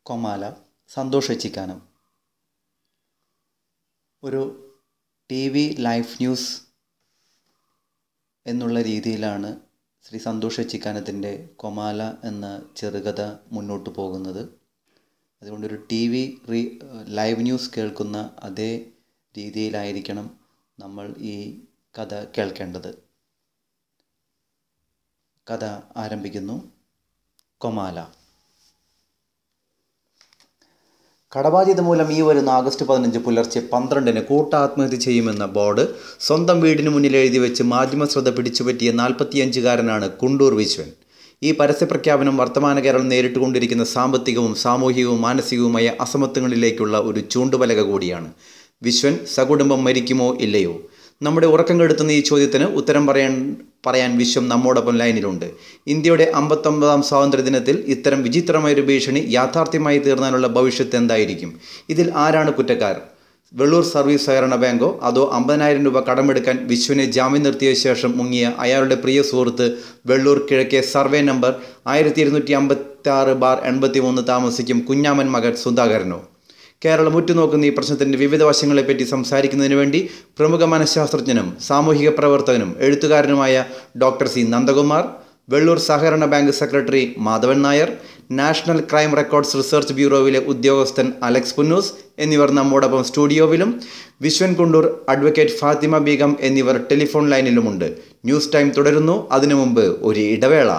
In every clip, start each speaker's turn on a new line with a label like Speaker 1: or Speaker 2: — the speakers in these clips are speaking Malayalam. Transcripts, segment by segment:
Speaker 1: കൊമാല സന്തോഷ് എച്ചിക്കാനം ഒരു ടി വി ലൈഫ് ന്യൂസ് എന്നുള്ള രീതിയിലാണ് ശ്രീ സന്തോഷ് എച്ചിക്കാനത്തിൻ്റെ കൊമാല എന്ന ചെറുകഥ മുന്നോട്ട് പോകുന്നത് അതുകൊണ്ടൊരു T V re live news കേൾക്കുന്ന അതേ രീതിയിലായിരിക്കണം നമ്മൾ ഈ കഥ കേൾക്കേണ്ടത് കഥ ആരംഭിക്കുന്നു കൊമാല കടബാധ്യത മൂലം ഈ വരുന്ന ആഗസ്റ്റ് പതിനഞ്ച് പുലർച്ചെ പന്ത്രണ്ടിന് കൂട്ട ആത്മഹത്യ ചെയ്യുമെന്ന ബോർഡ് സ്വന്തം വീടിന് മുന്നിൽ എഴുതി വെച്ച് മാധ്യമ ശ്രദ്ധ പിടിച്ചുപറ്റിയ നാൽപ്പത്തിയഞ്ചുകാരനാണ് കുണ്ടൂർ വിശ്വൻ ഈ പരസ്യപ്രഖ്യാപനം വർത്തമാന കേരളം നേരിട്ടുകൊണ്ടിരിക്കുന്ന സാമ്പത്തികവും സാമൂഹികവും മാനസികവുമായ അസമത്വങ്ങളിലേക്കുള്ള ഒരു ചൂണ്ടുപലക കൂടിയാണ് വിശ്വൻ സകുടുംബം മരിക്കുമോ ഇല്ലയോ നമ്മുടെ ഉറക്കം കെടുത്തുന്ന ഈ ചോദ്യത്തിന് ഉത്തരം പറയാൻ പറയാൻ വിശ്വം നമ്മോടൊപ്പം ലൈനിലുണ്ട് ഇന്ത്യയുടെ അമ്പത്തൊമ്പതാം സ്വാതന്ത്ര്യ ദിനത്തിൽ ഇത്തരം വിചിത്രമായൊരു ഭീഷണി യാഥാർത്ഥ്യമായി തീർന്നാലുള്ള ഭവിഷ്യത്ത് എന്തായിരിക്കും ഇതിൽ ആരാണ് കുറ്റക്കാരൻ വെള്ളൂർ സർവീസ് സഹകരണ ബാങ്കോ അതോ അമ്പതിനായിരം രൂപ കടമെടുക്കാൻ വിശ്വനെ ജാമ്യം നിർത്തിയ ശേഷം മുങ്ങിയ അയാളുടെ പ്രിയ സുഹൃത്ത് വെള്ളൂർ കിഴക്കെ സർവേ നമ്പർ ആയിരത്തി ഇരുന്നൂറ്റി അമ്പത്തി ആറ് ബാർ എൺപത്തി മൂന്ന് താമസിക്കും കുഞ്ഞാമൻ മകൻ സുധാകരനോ കേരളം ഉറ്റുനോക്കുന്ന ഈ പ്രശ്നത്തിൻ്റെ വിവിധ വശങ്ങളെപ്പറ്റി സംസാരിക്കുന്നതിന് വേണ്ടി പ്രമുഖ മനഃശാസ്ത്രജ്ഞനും സാമൂഹിക പ്രവർത്തകനും എഴുത്തുകാരനുമായ ഡോക്ടർ സി നന്ദകുമാർ വെള്ളൂർ സഹകരണ bank secretary Madhavan Nair national crime records research ബ്യൂറോയിലെ ഉദ്യോഗസ്ഥൻ അലക്സ് പുന്നൂസ് എന്നിവർ നമ്മോടൊപ്പം സ്റ്റുഡിയോവിലും വിശ്വൻ കുണ്ടൂർ അഡ്വക്കേറ്റ് ഫാത്തിമ ബീഗം എന്നിവർ ടെലിഫോൺ ലൈനിലുമുണ്ട് ന്യൂസ് ടൈം തുടരുന്നു അതിനു മുമ്പ് ഒരു ഇടവേള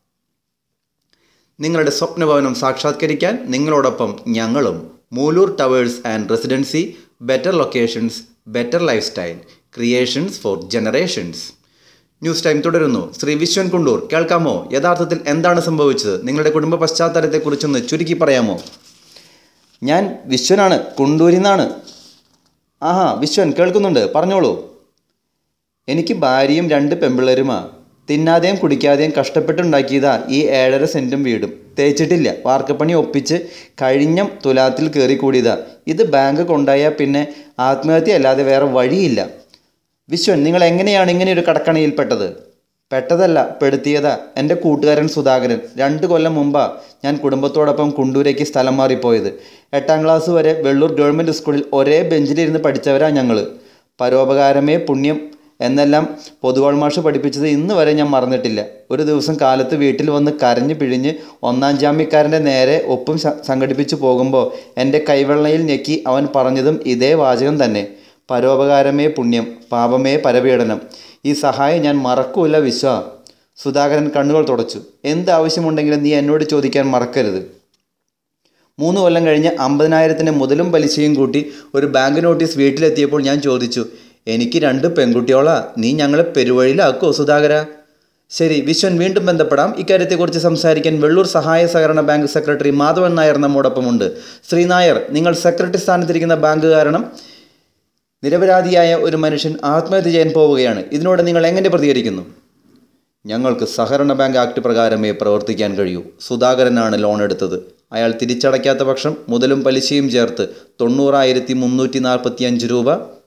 Speaker 1: നിങ്ങളുടെ സ്വപ്നഭവനം സാക്ഷാത്കരിക്കാൻ നിങ്ങളോടൊപ്പം ഞങ്ങളും Mooloor towers and residency better locations better life style creations for generations news time തുടരുന്നു ശ്രീ വിശ്വൻ കുണ്ടൂർ കേൾക്കാമോ യഥാർത്ഥത്തിൽ എന്താണ് സംഭവിച്ചത് നിങ്ങളുടെ കുടുംബ പശ്ചാത്തലത്തെക്കുറിച്ചൊന്ന് ചുരുക്കി പറയാമോ ഞാൻ വിശ്വനാണ് കുണ്ടൂരിൽ നിന്നാണ് ആഹാ വിശ്വൻ കേൾക്കുന്നുണ്ട് പറഞ്ഞോളൂ എനിക്ക് ഭാര്യയും രണ്ട് പെമ്പിള്ളേരുമാ തിന്നാതെയും കുടിക്കാതെയും കഷ്ടപ്പെട്ടുണ്ടാക്കിയതാ ഈ ഏഴര സെൻറ്റും വീടും തേച്ചിട്ടില്ല വാർക്കപ്പണി ഒപ്പിച്ച് കഴിഞ്ഞ തുലാത്തിൽ കയറി കൂടിയതാ ഇത് ബാങ്ക് കൊണ്ടായാൽ പിന്നെ ആത്മഹത്യ അല്ലാതെ വേറെ വഴിയില്ല വിശ്വൻ നിങ്ങൾ എങ്ങനെയാണ് ഇങ്ങനെ ഒരു കടക്കണിയിൽപ്പെട്ടത് പെട്ടതല്ല പെടുത്തിയതാ എൻ്റെ കൂട്ടുകാരൻ സുധാകരൻ രണ്ട് കൊല്ലം മുമ്പാ ഞാൻ കുടുംബത്തോടൊപ്പം കുണ്ടൂരേക്ക് സ്ഥലം മാറിപ്പോയത് എട്ടാം ക്ലാസ് വരെ വെള്ളൂർ ഗവൺമെൻറ് സ്കൂളിൽ ഒരേ ബെഞ്ചിലിരുന്ന് പഠിച്ചവരാ ഞങ്ങൾ പരോപകാരമേ പുണ്യം എന്നെല്ലാം പൊതുവാൾ മാഷ് പഠിപ്പിച്ചത് ഇന്ന് വരെ ഞാൻ മറന്നിട്ടില്ല ഒരു ദിവസം കാലത്ത് വീട്ടിൽ വന്ന് കരഞ്ഞു പിഴിഞ്ഞ് ഒന്നാം ജാമ്യക്കാരൻ്റെ നേരെ ഒപ്പും സംഘടിപ്പിച്ചു പോകുമ്പോൾ എൻ്റെ കൈവെള്ളയിൽ ഞെക്കി അവൻ പറഞ്ഞതും ഇതേ വാചകം തന്നെ പരോപകാരമേ പുണ്യം പാപമേ പരപീഡനം ഈ സഹായം ഞാൻ മറക്കൂല വിശ്വ സുധാകരൻ കണ്ണുകൾ തുടച്ചു എന്ത് ആവശ്യമുണ്ടെങ്കിലും നീ എന്നോട് ചോദിക്കാൻ മറക്കരുത് മൂന്ന് കൊല്ലം കഴിഞ്ഞ് അമ്പതിനായിരത്തിൻ്റെ മുതലും പലിശയും കൂട്ടി ഒരു ബാങ്ക് നോട്ടീസ് വീട്ടിലെത്തിയപ്പോൾ ഞാൻ ചോദിച്ചു എനിക്ക് രണ്ട് പെൺകുട്ടിയോളാ നീ ഞങ്ങളെ പെരുവഴിയിലാക്കോ സുധാകര ശരി വിശ്വൻ വീണ്ടും ബന്ധപ്പെടാം ഇക്കാര്യത്തെക്കുറിച്ച് സംസാരിക്കാൻ വെള്ളൂർ സഹായ സഹകരണ ബാങ്ക് സെക്രട്ടറി മാധവൻ നായർ നമ്മോടൊപ്പമുണ്ട് ശ്രീ നായർ നിങ്ങൾ സെക്രട്ടറി സ്ഥാനത്തിരിക്കുന്ന ബാങ്ക് കാരണം നിരപരാധിയായ ഒരു മനുഷ്യൻ ആത്മഹത്യ ചെയ്യാൻ പോവുകയാണ് ഇതിനോട് നിങ്ങൾ എങ്ങനെ പ്രതികരിക്കുന്നു ഞങ്ങൾക്ക് സഹകരണ ബാങ്ക് ആക്ട് പ്രകാരമേ പ്രവർത്തിക്കാൻ കഴിയൂ സുധാകരനാണ് ലോൺ എടുത്തത് അയാൾ തിരിച്ചടയ്ക്കാത്ത പക്ഷം മുതലും പലിശയും ചേർത്ത് തൊണ്ണൂറായിരത്തി മുന്നൂറ്റി നാൽപ്പത്തി അഞ്ച് രൂപ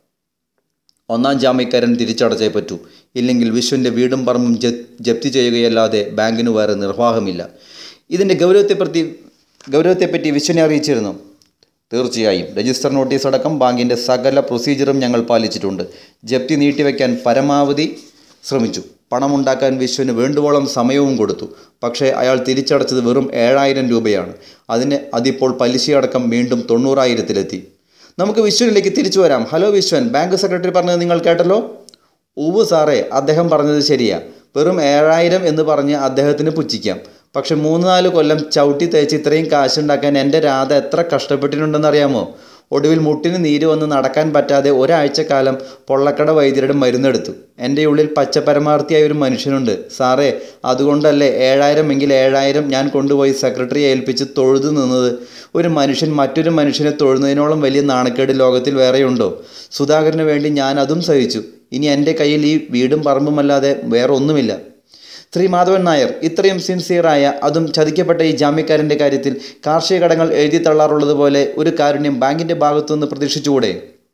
Speaker 1: ഒന്നാം ജാമ്യക്കാരൻ തിരിച്ചടച്ചേ പറ്റൂ ഇല്ലെങ്കിൽ വിശ്വൻ്റെ വീടും പറമ്പും ജപ്തി ചെയ്യുകയല്ലാതെ ബാങ്കിന് വേറെ നിർവാഹമില്ല ഇതിൻ്റെ ഗൗരവത്തെപ്പറ്റി ഗൗരവത്തെപ്പറ്റി വിശ്വനെ അറിയിച്ചിരുന്നു തീർച്ചയായും രജിസ്റ്റർ നോട്ടീസ് അടക്കം ബാങ്കിൻ്റെ സകല പ്രൊസീജിയറും ഞങ്ങൾ പാലിച്ചിട്ടുണ്ട് ജപ്തി നീട്ടിവെക്കാൻ പരമാവധി ശ്രമിച്ചു പണമുണ്ടാക്കാൻ വിശ്വന് വേണ്ടുവോളം സമയവും കൊടുത്തു പക്ഷേ അയാൾ തിരിച്ചടച്ചത് വെറും ഏഴായിരം രൂപയാണ് അതിന് അതിപ്പോൾ പലിശയടക്കം വീണ്ടും തൊണ്ണൂറായിരത്തിലെത്തി നമുക്ക് വിശ്വനിലേക്ക് തിരിച്ചു വരാം ഹലോ വിശ്വൻ ബാങ്ക് സെക്രട്ടറി പറഞ്ഞത് നിങ്ങൾ കേട്ടല്ലോ ഉവ് സാറേ അദ്ദേഹം പറഞ്ഞത് ശരിയാ വെറും ഏഴായിരം എന്ന് പറഞ്ഞ് അദ്ദേഹത്തിന് പുച്ഛിക്കാം പക്ഷെ മൂന്ന് നാല് കൊല്ലം ചവിട്ടി തേച്ച് ഇത്രയും കാശുണ്ടാക്കാൻ എൻ്റെ രാധ എത്ര കഷ്ടപ്പെട്ടിട്ടുണ്ടെന്ന് അറിയാമോ ഒടുവിൽ മുട്ടിന് നീര് വന്ന് നടക്കാൻ പറ്റാതെ ഒരാഴ്ചക്കാലം പൊള്ളക്കട വൈദ്യരുടെ മരുന്നെടുത്തു എൻ്റെ ഉള്ളിൽ പച്ചപരമാർത്ഥിയായ ഒരു മനുഷ്യനുണ്ട് സാറേ അതുകൊണ്ടല്ലേ ഏഴായിരം എങ്കിൽ ഏഴായിരം ഞാൻ കൊണ്ടുപോയി സെക്രട്ടറിയെ ഏൽപ്പിച്ച് തൊഴുതു നിന്നത് ഒരു മനുഷ്യൻ മറ്റൊരു മനുഷ്യനെ തൊഴുന്നതിനോളം വലിയ നാണക്കേട് ലോകത്തിൽ വേറെയുണ്ടോ സുധാകരന് വേണ്ടി ഞാൻ അതും സഹിച്ചു ഇനി എൻ്റെ കയ്യിൽ ഈ വീടും പറമ്പുമല്ലാതെ വേറെ ഒന്നുമില്ല ശ്രീ മാധവൻ നായർ ഇത്രയും സിൻസിയറായ അതും ചതിക്കപ്പെട്ട ഈ ജാമ്യക്കാരൻ്റെ കാര്യത്തിൽ കാർഷിക കടങ്ങൾ എഴുതി തള്ളാറുള്ളത് പോലെ ഒരു കാരുണ്യം ബാങ്കിൻ്റെ ഭാഗത്തുനിന്ന് പ്രതീക്ഷിച്ചുകൂടെ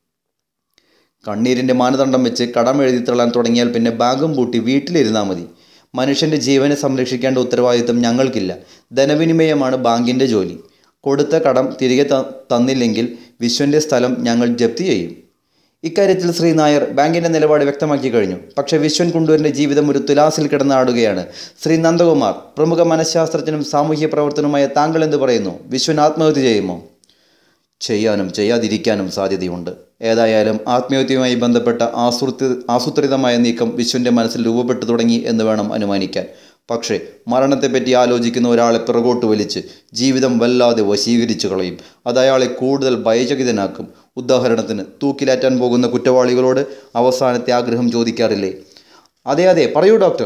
Speaker 1: കണ്ണീരിൻ്റെ മാനദണ്ഡം വെച്ച് കടം എഴുതി തള്ളാൻ തുടങ്ങിയാൽ പിന്നെ ബാങ്കും പൂട്ടി വീട്ടിലിരുന്നാൽ മതി മനുഷ്യൻ്റെ ജീവനെ സംരക്ഷിക്കേണ്ട ഉത്തരവാദിത്വം ഞങ്ങൾക്കില്ല ധനവിനിമയമാണ് ബാങ്കിൻ്റെ ജോലി കൊടുത്ത കടം തിരികെ ത- തന്നില്ലെങ്കിൽ വിശ്വൻ്റെ സ്ഥലം ഞങ്ങൾ ജപ്തി ചെയ്യും ഇക്കാര്യത്തിൽ ശ്രീ നായർ ബാങ്കിന്റെ നിലപാട് വ്യക്തമാക്കി കഴിഞ്ഞു പക്ഷേ വിശ്വൻ കുണ്ടൂരിന്റെ ജീവിതം ഒരു തുലാസിൽ കിടന്നാടുകയാണ് ശ്രീ നന്ദകുമാർ പ്രമുഖ മനഃശാസ്ത്രജ്ഞനും സാമൂഹ്യ പ്രവർത്തനവുമായ താങ്കൾ എന്ത് പറയുന്നു വിശ്വൻ ആത്മഹത്യ ചെയ്യുമോ ചെയ്യാനും ചെയ്യാതിരിക്കാനും സാധ്യതയുണ്ട് ഏതായാലും ആത്മഹത്യയുമായി ബന്ധപ്പെട്ട ആസൂത്രി ആസൂത്രിതമായ നീക്കം വിശ്വന്റെ മനസ്സിൽ രൂപപ്പെട്ടു തുടങ്ങി എന്ന് വേണം അനുമാനിക്കാൻ പക്ഷേ മരണത്തെപ്പറ്റി ആലോചിക്കുന്ന ഒരാളെ പിറകോട്ട് വലിച്ച് ജീവിതം വല്ലാതെ വശീകരിച്ചു കളയും അത് അയാളെ കൂടുതൽ ഭയചകിതനാക്കും ഉദാഹരണത്തിന് തൂക്കിലാറ്റാൻ പോകുന്ന കുറ്റവാളികളോട് അവസാനത്തെ ആഗ്രഹം ചോദിക്കാറില്ലേ അതെ അതെ പറയൂ ഡോക്ടർ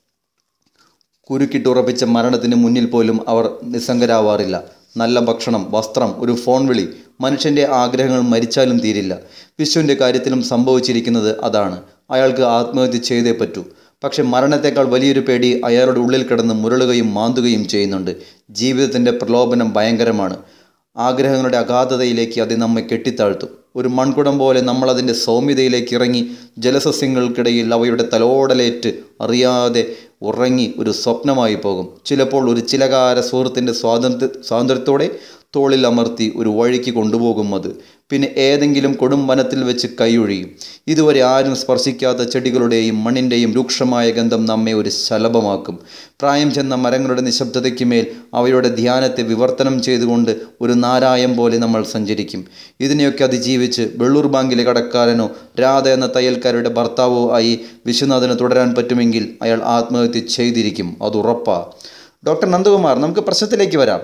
Speaker 1: കുരുക്കിട്ടുറപ്പിച്ച മരണത്തിന് മുന്നിൽ പോലും അവർ നിസ്സംഗരാവാറില്ല നല്ല ഭക്ഷണം വസ്ത്രം ഒരു ഫോൺ വിളി മനുഷ്യൻ്റെ ആഗ്രഹങ്ങൾ മരിച്ചാലും തീരില്ല വിശ്വൻ്റെ കാര്യത്തിലും സംഭവിച്ചിരിക്കുന്നത് അതാണ് അയാൾക്ക് ആത്മഹത്യ ചെയ്തേ പറ്റൂ പക്ഷെ മരണത്തെക്കാൾ വലിയൊരു പേടി അയാളുടെ ഉള്ളിൽ കിടന്ന് മുരളുകയും മാന്തുകയും ചെയ്യുന്നുണ്ട് ജീവിതത്തിൻ്റെ പ്രലോഭനം ഭയങ്കരമാണ് ആഗ്രഹങ്ങളുടെ അഗാധതയിലേക്ക് അത് നമ്മെ കെട്ടിത്താഴ്ത്തും ഒരു മൺകുടം പോലെ നമ്മൾ അതിൻ്റെ സൗമ്യതയിലേക്ക് ഇറങ്ങി ജലസസ്യങ്ങൾക്കിടയിൽ അവയുടെ തലോടലേറ്റ് അറിയാതെ ഉറങ്ങി ഒരു സ്വപ്നമായി പോകും ചിലപ്പോൾ ഒരു ചിലകാര സുഹൃത്തിൻ്റെ സ്വാതന്ത്ര്യ സ്വാതന്ത്ര്യത്തോടെ തോളിൽ അമർത്തി ഒരു വഴിക്ക് കൊണ്ടുപോകും അത് പിന്നെ ഏതെങ്കിലും കൊടും വനത്തിൽ വെച്ച് കൈയൊഴിയും ഇതുവരെ ആരും സ്പർശിക്കാത്ത ചെടികളുടെയും മണ്ണിൻ്റെയും രൂക്ഷമായ ഗന്ധം നമ്മെ ഒരു ശലഭമാക്കും പ്രായം ചെന്ന മരങ്ങളുടെ നിശബ്ദതയ്ക്ക് മേൽ അവയുടെ ധ്യാനത്തെ വിവർത്തനം ചെയ്തുകൊണ്ട് ഒരു നാരായം പോലെ നമ്മൾ സഞ്ചരിക്കും ഇതിനെയൊക്കെ അതിജീവിച്ച് വെള്ളൂർ ബാങ്കിലെ കടക്കാരനോ രാധ എന്ന തയ്യൽക്കാരുടെ ഭർത്താവോ ആയി വിശ്വനാഥന് തുടരാൻ പറ്റുമെങ്കിൽ അയാൾ ആത്മഹത്യ ചെയ്തിരിക്കും അത് ഉറപ്പാ ഡോക്ടർ നന്ദകുമാർ നമുക്ക് പ്രശ്നത്തിലേക്ക് വരാം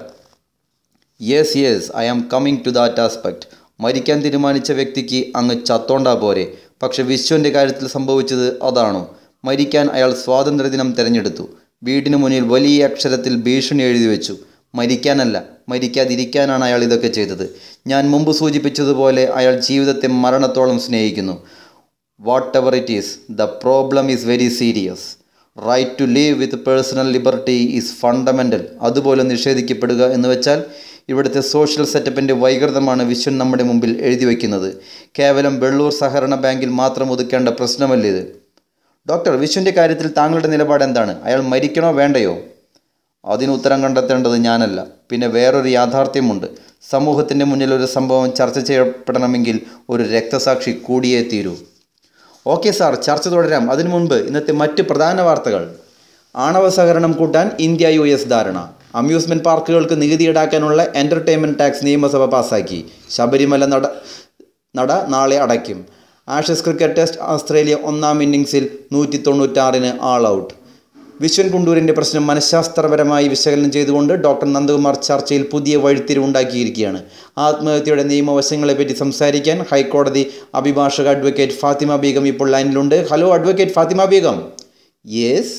Speaker 1: yes yes I am coming to that aspect മരിക്കാൻ തീരുമാനിച്ച വ്യക്തിക്ക് അങ്ങ് ചത്തോണ്ടാ പോരെ പക്ഷെ വിശ്വൻ്റെ കാര്യത്തിൽ സംഭവിച്ചത് അതാണോ മരിക്കാൻ അയാൾ സ്വാതന്ത്ര്യദിനം തിരഞ്ഞെടുത്തു വീടിന് മുന്നിൽ വലിയ അക്ഷരത്തിൽ ഭീഷണി എഴുതി വെച്ചു മരിക്കാനല്ല മരിക്കാതിരിക്കാനാണ് അയാൾ ഇതൊക്കെ ചെയ്തത് ഞാൻ മുമ്പ് സൂചിപ്പിച്ചതുപോലെ അയാൾ ജീവിതത്തെ മരണത്തോളം സ്നേഹിക്കുന്നു whatever it is the problem is very serious right to live with personal liberty is fundamental അതുപോലെ നിഷേധിക്കപ്പെടുക എന്ന് വെച്ചാൽ ഇവിടുത്തെ സോഷ്യൽ സെറ്റപ്പിൻ്റെ വൈകൃതമാണ് വിശ്വൻ നമ്മുടെ മുമ്പിൽ എഴുതി വയ്ക്കുന്നത് കേവലം വെള്ളൂർ സഹകരണ ബാങ്കിൽ മാത്രം ഒതുക്കേണ്ട പ്രശ്നമല്ല ഇത് ഡോക്ടർ വിശ്വൻ്റെ കാര്യത്തിൽ താങ്കളുടെ നിലപാട് എന്താണ് അയാൾ മരിക്കണോ വേണ്ടയോ അതിന് ഉത്തരം കണ്ടെത്തേണ്ടത് ഞാനല്ല പിന്നെ വേറൊരു യാഥാർത്ഥ്യമുണ്ട് സമൂഹത്തിൻ്റെ മുന്നിൽ ഒരു സംഭവം ചർച്ച ചെയ്യപ്പെടണമെങ്കിൽ ഒരു രക്തസാക്ഷി കൂടിയേ തീരൂ ഓക്കെ സാർ ചർച്ച തുടരാം അതിനു മുൻപ് ഇന്നത്തെ മറ്റ് പ്രധാന വാർത്തകൾ ആണവ സഹകരണം കൂട്ടാൻ ഇന്ത്യ യു എസ് ധാരണ അമ്യൂസ്മെൻറ്റ് പാർക്കുകൾക്ക് നികുതി ഈടാക്കാനുള്ള എൻ്റർടൈൻമെൻറ്റ് ടാക്സ് നിയമസഭ പാസാക്കി ശബരിമല നട നട നാളെ അടയ്ക്കും ആഷസ് ക്രിക്കറ്റ് ടെസ്റ്റ് ഓസ്ട്രേലിയ ഒന്നാം ഇന്നിങ്സിൽ നൂറ്റി തൊണ്ണൂറ്റാറിന് ആൾ ഔട്ട് വിശ്വൻ കുണ്ടൂരിൻ്റെ പ്രശ്നം മനഃശാസ്ത്രപരമായി വിശകലനം ചെയ്തുകൊണ്ട് ഡോക്ടർ നന്ദകുമാർ ചർച്ചയിൽ പുതിയ വഴിത്തിരിവുണ്ടാക്കിയിരിക്കുകയാണ് ആത്മഹത്യയുടെ നിയമവശങ്ങളെപ്പറ്റി സംസാരിക്കാൻ ഹൈക്കോടതി അഭിഭാഷക അഡ്വക്കേറ്റ് ഫാത്തിമ ബീഗം ഇപ്പോൾ ലൈനിലുണ്ട് hello advocate Fathima Beegum yes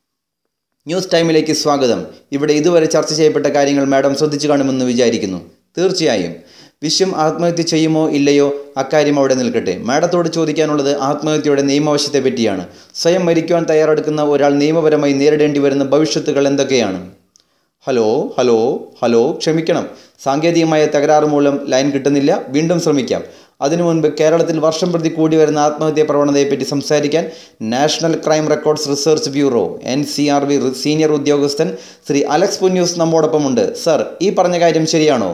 Speaker 1: news ടൈമിലേക്ക് സ്വാഗതം ഇവിടെ ഇതുവരെ ചർച്ച ചെയ്യപ്പെട്ട കാര്യങ്ങൾ മാഡം ശ്രദ്ധിച്ചു കാണുമെന്ന് വിചാരിക്കുന്നു തീർച്ചയായും വിശ്വം ആത്മഹത്യ ചെയ്യുമോ ഇല്ലയോ അക്കാര്യം അവിടെ നിൽക്കട്ടെ മാഡത്തോട് ചോദിക്കാനുള്ളത് ആത്മഹത്യയുടെ നിയമവശത്തെ പറ്റിയാണ് സ്വയം മരിക്കുവാൻ തയ്യാറെടുക്കുന്ന ഒരാൾ നിയമപരമായി നേരിടേണ്ടി വരുന്ന ഭവിഷ്യത്തുകൾ എന്തൊക്കെയാണ് ഹലോ ഹലോ ഹലോ ക്ഷമിക്കണം സാങ്കേതികമായ തകരാറ് മൂലം ലൈൻ കിട്ടുന്നില്ല വീണ്ടും ശ്രമിക്കാം അതിനു മുൻപ് കേരളത്തിൽ വർഷം പ്രതി കൂടി വരുന്ന ആത്മഹത്യാ പ്രവണതയെപ്പറ്റി സംസാരിക്കാൻ national crime records research bureau N C R B senior ഉദ്യോഗസ്ഥൻ ശ്രീ അലക്സ് പുന്യൂസ് നമ്മോടൊപ്പമുണ്ട് സർ ഈ പറഞ്ഞ കാര്യം ശരിയാണോ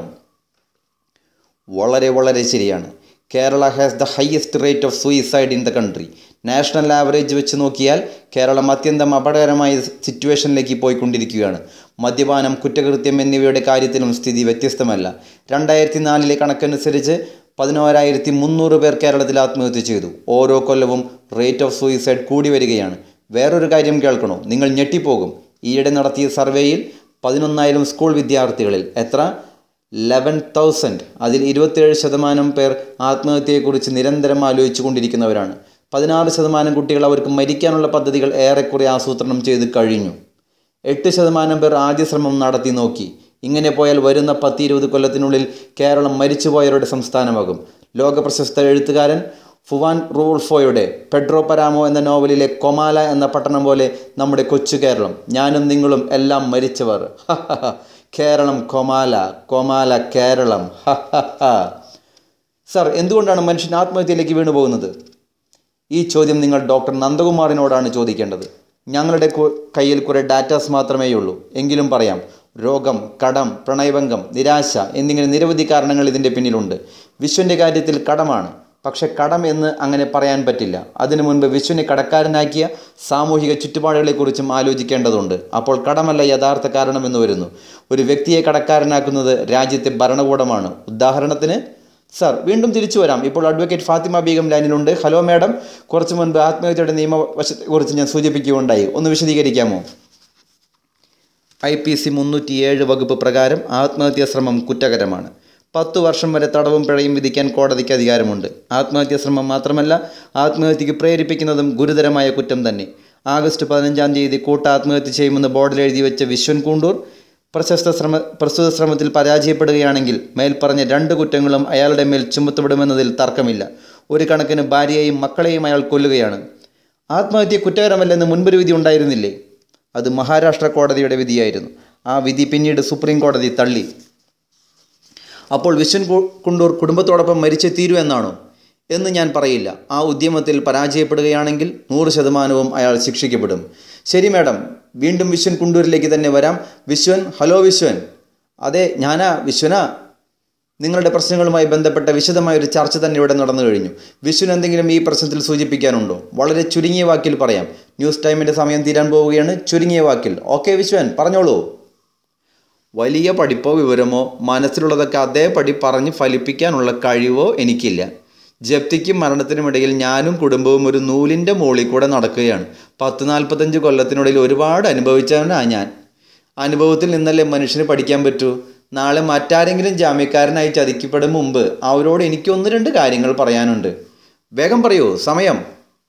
Speaker 1: വളരെ വളരെ ശരിയാണ് Kerala has the highest rate of suicide in the country national average വെച്ച് നോക്കിയാൽ കേരളം അത്യന്തം അപകടകരമായ സിറ്റുവേഷനിലേക്ക് പോയിക്കൊണ്ടിരിക്കുകയാണ് മദ്യപാനം കുറ്റകൃത്യം എന്നിവയുടെ കാര്യത്തിലും സ്ഥിതി വ്യത്യസ്തമല്ല രണ്ടായിരത്തി നാലിലെ കണക്കനുസരിച്ച് പതിനോരായിരത്തി മുന്നൂറ് പേർ കേരളത്തിൽ ആത്മഹത്യ ചെയ്തു ഓരോ കൊല്ലവും റേറ്റ് ഓഫ് സൂയിസൈഡ് കൂടി വരികയാണ് വേറൊരു കാര്യം കേൾക്കണോ നിങ്ങൾ ഞെട്ടിപ്പോകും ഈയിടെ നടത്തിയ സർവേയിൽ പതിനൊന്നായിരം സ്കൂൾ വിദ്യാർത്ഥികളിൽ എത്ര ലെവൻ തൗസൻഡ് അതിൽ ഇരുപത്തിയേഴ് ശതമാനം പേർ ആത്മഹത്യയെക്കുറിച്ച് നിരന്തരം ആലോചിച്ചു കൊണ്ടിരിക്കുന്നവരാണ് പതിനാറ് ശതമാനം കുട്ടികൾ അവർക്ക് മരിക്കാനുള്ള പദ്ധതികൾ ഏറെക്കുറെ ആസൂത്രണം ചെയ്ത് കഴിഞ്ഞു എട്ട് ശതമാനം പേർ ആദ്യ ശ്രമം നടത്തി നോക്കി ഇങ്ങനെ പോയാൽ വരുന്ന പത്ത് ഇരുപത് കൊല്ലത്തിനുള്ളിൽ കേരളം മരിച്ചുപോയവരുടെ സംസ്ഥാനമാകും ലോകപ്രശസ്ത എഴുത്തുകാരൻ ഫുവാൻ റൂൾഫോയുടെ പെഡ്രോ പരാമോ എന്ന നോവലിലെ കൊമാല എന്ന പട്ടണം പോലെ നമ്മുടെ കൊച്ചു കേരളം ഞാനും നിങ്ങളും എല്ലാം മരിച്ചവർ Keralam Comala Comala Keralam sir എന്തുകൊണ്ടാണ് മനുഷ്യൻ ആത്മഹത്യയിലേക്ക് വീണു പോകുന്നത് ഈ ചോദ്യം നിങ്ങൾ ഡോക്ടർ നന്ദകുമാറിനോടാണ് ചോദിക്കേണ്ടത് ഞങ്ങളുടെ കയ്യിൽ കുറേ ഡാറ്റാസ് മാത്രമേ ഉള്ളൂ എങ്കിലും പറയാം രോഗം കടം പ്രണയഭംഗം നിരാശ എന്നിങ്ങനെ നിരവധി കാരണങ്ങൾ ഇതിൻ്റെ പിന്നിലുണ്ട് വിശ്വൻ്റെ കാര്യത്തിൽ കടമാണ് പക്ഷെ കടം എന്ന് അങ്ങനെ പറയാൻ പറ്റില്ല അതിനു മുൻപ് വിശ്വനെ കടക്കാരനാക്കിയ സാമൂഹിക ചുറ്റുപാടുകളെക്കുറിച്ചും ആലോചിക്കേണ്ടതുണ്ട് അപ്പോൾ കടമല്ല യഥാർത്ഥ കാരണമെന്ന് വരുന്നു ഒരു വ്യക്തിയെ കടക്കാരനാക്കുന്നത് രാജ്യത്തെ ഭരണകൂടമാണ് ഉദാഹരണത്തിന് സർ വീണ്ടും തിരിച്ചു വരാം ഇപ്പോൾ അഡ്വക്കേറ്റ് ഫാത്തിമ ബീഗം ലൈനിലുണ്ട് ഹലോ മാഡം കുറച്ചു മുൻപ് ആത്മഹത്യയുടെ നിയമവശത്തെക്കുറിച്ച് ഞാൻ സൂചിപ്പിക്കുകയുണ്ടായി ഒന്ന് വിശദീകരിക്കാമോ ഐ പി സി മുന്നൂറ്റിയേഴ് വകുപ്പ് പ്രകാരം ആത്മഹത്യാ ശ്രമം കുറ്റകരമാണ് പത്തു വർഷം വരെ തടവും പിഴയും വിധിക്കാൻ കോടതിക്ക് അധികാരമുണ്ട് ആത്മഹത്യാ ശ്രമം മാത്രമല്ല ആത്മഹത്യക്ക് പ്രേരിപ്പിക്കുന്നതും ഗുരുതരമായ കുറ്റം തന്നെ ആഗസ്റ്റ് പതിനഞ്ചാം തീയതി കൂട്ട ആത്മഹത്യ ചെയ്യുമെന്ന് ബോർഡിൽ എഴുതി വെച്ച വിശ്വൻ കൂണ്ടൂർ പ്രശസ്ത ശ്രമ പ്രസ്തുത ശ്രമത്തിൽ പരാജയപ്പെടുകയാണെങ്കിൽ മേൽപ്പറഞ്ഞ രണ്ട് കുറ്റങ്ങളും അയാളുടെ മേൽ ചുമത്തപ്പെടുമെന്നതിൽ തർക്കമില്ല ഒരു കണക്കിന് ഭാര്യയെയും മക്കളെയും അയാൾ കൊല്ലുകയാണ് ആത്മഹത്യ കുറ്റകരമല്ലെന്ന് മുൻപൊരു വിധി ഉണ്ടായിരുന്നില്ലേ അത് മഹാരാഷ്ട്ര കോടതിയുടെ വിധിയായിരുന്നു ആ വിധി പിന്നീട് സുപ്രീം കോടതി തള്ളി അപ്പോൾ വിശ്വൻ കുണ്ടൂർ കുടുംബത്തോടൊപ്പം മരിച്ചേ തീരൂ എന്നാണോ എന്ന് ഞാൻ പറയില്ല ആ ഉദ്യമത്തിൽ പരാജയപ്പെടുകയാണെങ്കിൽ നൂറ് ശതമാനവും അയാൾ ശിക്ഷിക്കപ്പെടും ശരി മാഡം വീണ്ടും വിശ്വൻ കുണ്ടൂരിലേക്ക് തന്നെ വരാം വിശ്വൻ ഹലോ വിശ്വൻ അതെ ഞാനാ വിശ്വനാ നിങ്ങളുടെ പ്രശ്നങ്ങളുമായി ബന്ധപ്പെട്ട വിശദമായ ഒരു ചർച്ച തന്നെ ഇവിടെ നടന്നു കഴിഞ്ഞു വിശ്വൻ എന്തെങ്കിലും ഈ പ്രശ്നത്തിൽ സൂചിപ്പിക്കാനുണ്ടോ വളരെ ചുരുങ്ങിയ വാക്കിൽ പറയാം ന്യൂസ് ടൈമിൻ്റെ സമയം തീരാൻ പോവുകയാണ് ചുരുങ്ങിയ വാക്കിൽ ഓക്കെ വിശ്വൻ പറഞ്ഞോളൂ വലിയ പഠിപ്പോ വിവരമോ മനസ്സിലുള്ളതൊക്കെ അതേപടി പറഞ്ഞ് ഫലിപ്പിക്കാനുള്ള കഴിവോ എനിക്കില്ല ജപ്തിക്കും മരണത്തിനുമിടയിൽ ഞാനും കുടുംബവും ഒരു നൂലിൻ്റെ മുകളിൽ കൂടെ നടക്കുകയാണ് പത്ത് നാൽപ്പത്തഞ്ച് കൊല്ലത്തിനുള്ളിൽ ഒരുപാട് അനുഭവിച്ചവനാ ഞാൻ അനുഭവത്തിൽ നിന്നല്ലേ മനുഷ്യന് പഠിക്കാൻ പറ്റൂ നാളെ മറ്റാരെങ്കിലും ജാമ്യക്കാരനായി ചതിക്കപ്പെടും മുമ്പ് അവരോട് എനിക്ക് ഒന്ന് രണ്ട് കാര്യങ്ങൾ പറയാനുണ്ട് വേഗം പറയൂ സമയം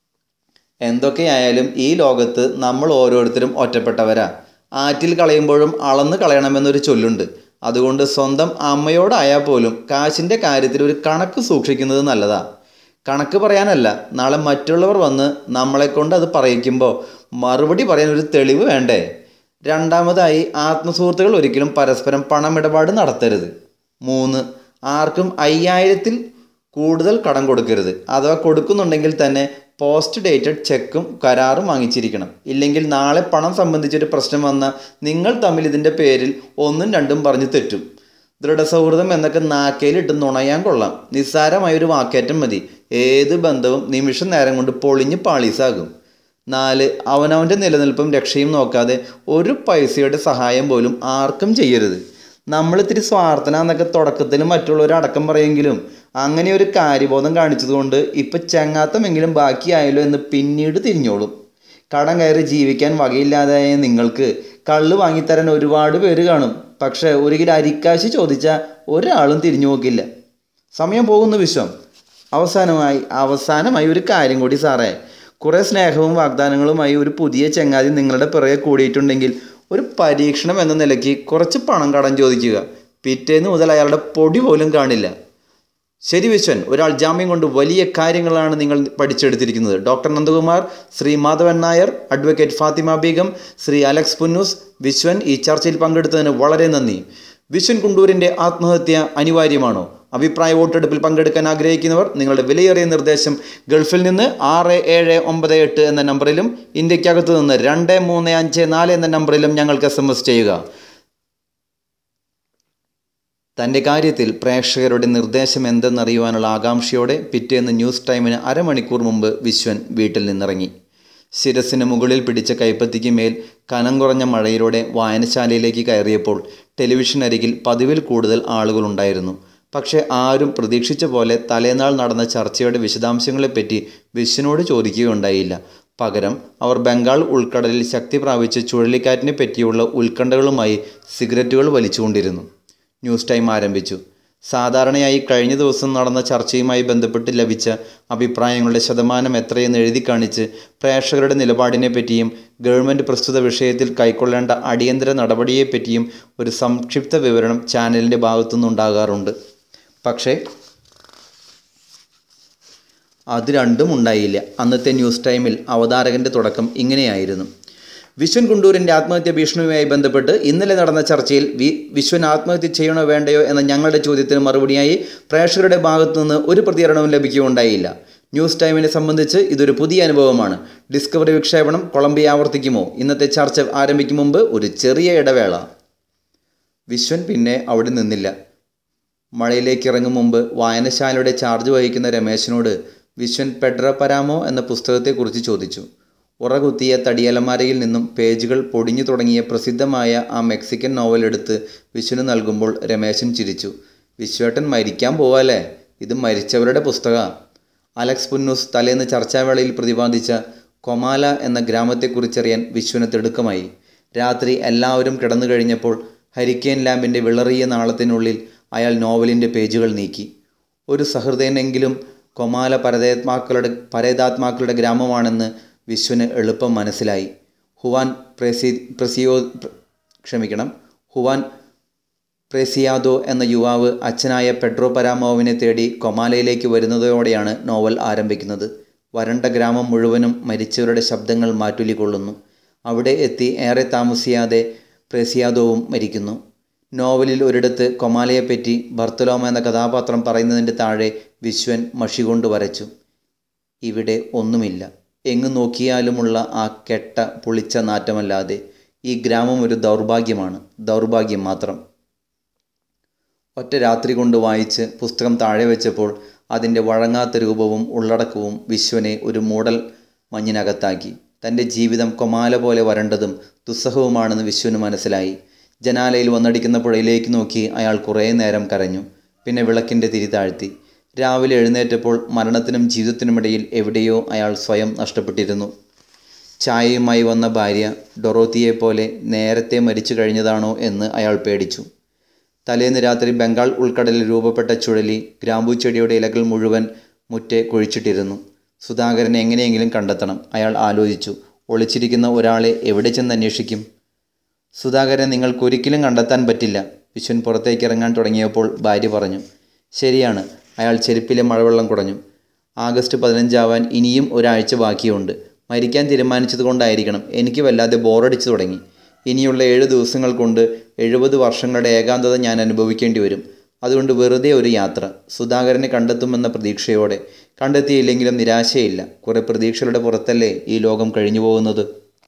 Speaker 1: എന്തൊക്കെയായാലും ഈ ലോകത്ത് നമ്മൾ ഓരോരുത്തരും ഒറ്റപ്പെട്ടവരാ ആറ്റിൽ കളയുമ്പോഴും അളന്ന് കളയണമെന്നൊരു ചൊല്ലുണ്ട് അതുകൊണ്ട് സ്വന്തം അമ്മയോടായാൽ പോലും കാശിൻ്റെ കാര്യത്തിൽ ഒരു കണക്ക് സൂക്ഷിക്കുന്നത് നല്ലതാ കണക്ക് പറയാനല്ല നാളെ മറ്റുള്ളവർ വന്ന് നമ്മളെ കൊണ്ട് അത് പറയിക്കുമ്പോൾ മറുപടി പറയാൻ ഒരു തെളിവ് വേണ്ടേ രണ്ടാമതായി ആത്മസുഹൃത്തുക്കൾ ഒരിക്കലും പരസ്പരം പണമിടപാട് നടത്തരുത് മൂന്ന് ആർക്കും അയ്യായിരത്തിൽ കൂടുതൽ കടം കൊടുക്കരുത് അഥവാ കൊടുക്കുന്നുണ്ടെങ്കിൽ തന്നെ പോസ്റ്റ് ഡേറ്റഡ് ചെക്കും കരാറും വാങ്ങിച്ചിരിക്കണം ഇല്ലെങ്കിൽ നാളെ പണം സംബന്ധിച്ചൊരു പ്രശ്നം വന്നാൽ നിങ്ങൾ തമ്മിൽ ഇതിൻ്റെ പേരിൽ ഒന്നും രണ്ടും പറഞ്ഞ് തെറ്റും ദൃഢസൗഹൃദം എന്നൊക്കെ നാക്കയിലിട്ട് നുണയാൻ കൊള്ളാം നിസ്സാരമായ ഒരു വാക്കേറ്റം മതി ഏത് ബന്ധവും നിമിഷ നേരം കൊണ്ട് പൊളിഞ്ഞ് പാളീസാകും നാല് അവനവൻ്റെ നിലനിൽപ്പും രക്ഷയും നോക്കാതെ ഒരു പൈസയുടെ സഹായം പോലും ആർക്കും ചെയ്യരുത് നമ്മളിത്തിരി സ്വാർത്ഥന എന്നൊക്കെ തുടക്കത്തിൽ മറ്റുള്ളവർ അടക്കം പറയെങ്കിലും അങ്ങനെ ഒരു കാര്യബോധം കാണിച്ചതുകൊണ്ട് ഇപ്പം ചങ്ങാത്തമെങ്കിലും ബാക്കിയായല്ലോ എന്ന് പിന്നീട് തിരിഞ്ഞോളും കടം കയറി ജീവിക്കാൻ വകയില്ലാതായ നിങ്ങൾക്ക് കള്ള് വാങ്ങിത്തരാൻ ഒരുപാട് പേര് കാണും പക്ഷേ ഒരു കിലോ അരിക്കാശ് ചോദിച്ചാൽ ഒരാളും തിരിഞ്ഞു നോക്കില്ല സമയം പോകുന്നു വിശ്വം അവസാനമായി അവസാനമായി ഒരു കാര്യം കൂടി സാറേ കുറേ സ്നേഹവും വാഗ്ദാനങ്ങളുമായി ഒരു പുതിയ ചങ്ങാതി നിങ്ങളുടെ പിറകെ കൂടിയിട്ടുണ്ടെങ്കിൽ ഒരു പരീക്ഷണം എന്ന നിലയ്ക്ക് കുറച്ച് പണം കടം ചോദിക്കുക പിറ്റേന്ന് മുതൽ അയാളുടെ പൊടി പോലും കാണില്ല ശരി വിശ്വൻ ഒരാൾ ജാമ്യം കൊണ്ട് വലിയ കാര്യങ്ങളാണ് നിങ്ങൾ പഠിച്ചെടുത്തിരിക്കുന്നത് ഡോക്ടർ നന്ദകുമാർ ശ്രീ മാധവൻ നായർ അഡ്വക്കേറ്റ് ഫാത്തിമ ബീഗം ശ്രീ അലക്സ് പുന്നൂസ് വിശ്വൻ ഈ ചർച്ചയിൽ പങ്കെടുത്തതിന് വളരെ നന്ദി വിശ്വൻ കുണ്ടൂരിൻ്റെ ആത്മഹത്യ അനിവാര്യമാണോ അഭിപ്രായ വോട്ടെടുപ്പിൽ പങ്കെടുക്കാൻ ആഗ്രഹിക്കുന്നവർ നിങ്ങളുടെ വിലയേറിയ നിർദ്ദേശം ഗൾഫിൽ നിന്ന് ആറ് ഏഴ് ഒമ്പത് എട്ട് എന്ന നമ്പറിലും ഇന്ത്യക്കകത്ത് നിന്ന് രണ്ട് മൂന്ന് അഞ്ച് നാല് എന്ന നമ്പറിലും ഞങ്ങൾക്ക് എസ് എം എസ് ചെയ്യുക തൻ്റെ കാര്യത്തിൽ പ്രേക്ഷകരുടെ നിർദ്ദേശം എന്തെന്നറിയുവാനുള്ള ആകാംക്ഷയോടെ പിറ്റേന്ന് ന്യൂസ് ടൈമിന് അരമണിക്കൂർ മുമ്പ് വിശ്വൻ വീട്ടിൽ നിന്നിറങ്ങി ശിരസിന് മുകളിൽ പിടിച്ച കൈപ്പത്തിക്ക് മേൽ കനം കുറഞ്ഞ മഴയിലൂടെ വായനശാലയിലേക്ക് കയറിയപ്പോൾ ടെലിവിഷൻ അരികിൽ പതിവിൽ കൂടുതൽ ആളുകളുണ്ടായിരുന്നു പക്ഷേ ആരും പ്രതീക്ഷിച്ച പോലെ തലേനാൾ നടന്ന ചർച്ചയുടെ വിശദാംശങ്ങളെപ്പറ്റി വിശ്വനോട് ചോദിക്കുകയുണ്ടായില്ല പകരം അവർ ബംഗാൾ ഉൾക്കടലിൽ ശക്തി പ്രാപിച്ച ചുഴലിക്കാറ്റിനെ പറ്റിയുള്ള ഉത്കണ്ഠകളുമായി സിഗരറ്റുകൾ വലിച്ചുകൊണ്ടിരുന്നു ന്യൂസ് ടൈം ആരംഭിച്ചു സാധാരണയായി കഴിഞ്ഞ ദിവസം നടന്ന ചർച്ചയുമായി ബന്ധപ്പെട്ട് ലഭിച്ച അഭിപ്രായങ്ങളുടെ ശതമാനം എത്രയെന്ന് എഴുതി കാണിച്ച് പ്രേക്ഷകരുടെ നിലപാടിനെ പറ്റിയും ഗവൺമെൻറ് പ്രസ്തുത വിഷയത്തിൽ കൈക്കൊള്ളേണ്ട അടിയന്തര നടപടിയെപ്പറ്റിയും ഒരു സംക്ഷിപ്ത വിവരണം ചാനലിൻ്റെ ഭാഗത്തുനിന്നുണ്ടാകാറുണ്ട് പക്ഷേ അത് രണ്ടും ഉണ്ടായില്ല അന്നത്തെ ന്യൂസ് ടൈമിൽ അവതാരകൻ്റെ തുടക്കം ഇങ്ങനെയായിരുന്നു വിശ്വൻ കുണ്ടൂരിൻ്റെ ആത്മഹത്യ ഭീഷണിയുമായി ബന്ധപ്പെട്ട് ഇന്നലെ നടന്ന ചർച്ചയിൽ വി വിശ്വൻ ആത്മഹത്യ ചെയ്യണോ വേണ്ടയോ എന്ന ഞങ്ങളുടെ ചോദ്യത്തിന് മറുപടിയായി പ്രേക്ഷകരുടെ ഭാഗത്തു നിന്ന് ഒരു പ്രതികരണവും ലഭിക്കുകയുണ്ടായില്ല ന്യൂസ് ടൈമിനെ സംബന്ധിച്ച് ഇതൊരു പുതിയ അനുഭവമാണ് ഡിസ്കവറി വിക്ഷേപണം കൊളംബിയ ആവർത്തിക്കുമോ ഇന്നത്തെ ചർച്ച ആരംഭിക്കും മുമ്പ് ഒരു ചെറിയ ഇടവേള വിശ്വൻ പിന്നെ അവിടെ നിന്നില്ല മഴയിലേക്ക് ഇറങ്ങും മുമ്പ് വായനശാലയുടെ ചാർജ് വഹിക്കുന്ന രമേശനോട് വിശ്വൻ പെഡ്രപരാമോ എന്ന പുസ്തകത്തെക്കുറിച്ച് ചോദിച്ചു ഉറകുത്തിയ തടിയലമാരയിൽ നിന്നും പേജുകൾ പൊടിഞ്ഞു തുടങ്ങിയ പ്രസിദ്ധമായ ആ മെക്സിക്കൻ നോവൽ എടുത്ത് വിശ്വന് നൽകുമ്പോൾ രമേശൻ ചിരിച്ചു വിശ്വേട്ടൻ മരിക്കാൻ പോവാല്ലേ ഇത് മരിച്ചവരുടെ പുസ്തകമാണ് അലക്സ് പുന്നൂസ് തലേന്ന് ചർച്ചാവേളയിൽ പ്രതിപാദിച്ച കൊമാല എന്ന ഗ്രാമത്തെക്കുറിച്ചറിയാൻ വിശ്വന് തിടുക്കമായി രാത്രി എല്ലാവരും കിടന്നു കഴിഞ്ഞപ്പോൾ ഹരിക്കേൻ ലാമ്പിൻ്റെ വിളറിയ നാളത്തിനുള്ളിൽ അയാൾ നോവലിൻ്റെ പേജുകൾ നീക്കി ഒരു സഹൃദയനെങ്കിലും കൊമാല പരദേത്മാക്കളുടെ പരേതാത്മാക്കളുടെ ഗ്രാമമാണെന്ന് വിശ്വന് എളുപ്പം മനസ്സിലായി ഹുവാൻ പ്രസി പ്രസിയോ ക്ഷമിക്കണം ഹുവാൻ പ്രേസിയാദോ എന്ന യുവാവ് അച്ഛനായ പെഡ്രോ പരാമോവിനെ തേടി കൊമാലയിലേക്ക് വരുന്നതോടെയാണ് നോവൽ ആരംഭിക്കുന്നത് വരണ്ട ഗ്രാമം മുഴുവനും മരിച്ചവരുടെ ശബ്ദങ്ങൾ മാറ്റുലിക്കൊള്ളുന്നു അവിടെ എത്തി ഏറെ താമസിയാതെ പ്രേസിയാദോവും മരിക്കുന്നു നോവലിൽ ഒരിടത്ത് കൊമാലയെപ്പറ്റി ബർത്തലോമ എന്ന കഥാപാത്രം പറയുന്നതിൻ്റെ താഴെ വിശ്വൻ മഷി കൊണ്ട് വരച്ചു ഇവിടെ ഒന്നുമില്ല എങ്ങു നോക്കിയാലുമുള്ള ആ കെട്ട പുളിച്ച നാറ്റമല്ലാതെ ഈ ഗ്രാമം ഒരു ദൗർഭാഗ്യമാണ് ദൗർഭാഗ്യം മാത്രം ഒറ്റ രാത്രി കൊണ്ട് വായിച്ച് പുസ്തകം താഴെ വെച്ചപ്പോൾ അതിൻ്റെ വഴങ്ങാത്ത രൂപവും ഉള്ളടക്കവും വിശ്വനെ ഒരു മൂടൽ മഞ്ഞിനകത്താക്കി തൻ്റെ ജീവിതം കൊമാല പോലെ വരണ്ടതും ദുസ്സഹവുമാണെന്ന് വിശ്വന് മനസ്സിലായി ജനാലയിൽ വന്നടിക്കുന്ന പുഴയിലേക്ക് നോക്കി അയാൾ കുറേ നേരം കരഞ്ഞു പിന്നെ വിളക്കിൻ്റെ തിരി താഴ്ത്തി രാവിലെ എഴുന്നേറ്റപ്പോൾ മരണത്തിനും ജീവിതത്തിനുമിടയിൽ എവിടെയോ അയാൾ സ്വയം നഷ്ടപ്പെട്ടിരുന്നു ചായയുമായി വന്ന ഭാര്യ ഡൊറോത്തിയെ പോലെ നേരത്തെ മരിച്ചു കഴിഞ്ഞതാണോ എന്ന് അയാൾ പേടിച്ചു തലേന്ന് രാത്രി ബംഗാൾ ഉൾക്കടലിൽ രൂപപ്പെട്ട ചുഴലി ഗ്രാമ്പൂ ചെടിയുടെ ഇലകൾ മുഴുവൻ മുറ്റെ കുഴിച്ചിട്ടിരുന്നു സുധാകരനെ എങ്ങനെയെങ്കിലും കണ്ടെത്തണം അയാൾ ആലോചിച്ചു ഒളിച്ചിരിക്കുന്ന ഒരാളെ എവിടെ ചെന്ന് അന്വേഷിക്കും സുധാകരനെ നിങ്ങൾക്കൊരിക്കലും കണ്ടെത്താൻ പറ്റില്ല വിശ്വൻ പുറത്തേക്ക് ഇറങ്ങാൻ തുടങ്ങിയപ്പോൾ ഭാര്യ പറഞ്ഞു ശരിയാണ് അയാൾ ചെരുപ്പിലെ മഴവെള്ളം കുടഞ്ഞു ആഗസ്റ്റ് പതിനഞ്ചാവാൻ ഇനിയും ഒരാഴ്ച ബാക്കിയുണ്ട് മരിക്കാൻ തീരുമാനിച്ചത് കൊണ്ടായിരിക്കണം എനിക്ക് വല്ലാതെ ബോറടിച്ചു തുടങ്ങി ഇനിയുള്ള ഏഴ് ദിവസങ്ങൾ കൊണ്ട് എഴുപത് വർഷങ്ങളുടെ ഏകാന്തത ഞാൻ അനുഭവിക്കേണ്ടി വരും അതുകൊണ്ട് വെറുതെ ഒരു യാത്ര സുധാകരനെ കണ്ടെത്തുമെന്ന പ്രതീക്ഷയോടെ കണ്ടെത്തിയില്ലെങ്കിലും നിരാശയില്ല കുറേ പ്രതീക്ഷകളുടെ പുറത്തല്ലേ ഈ ലോകം കഴിഞ്ഞു പോകുന്നത്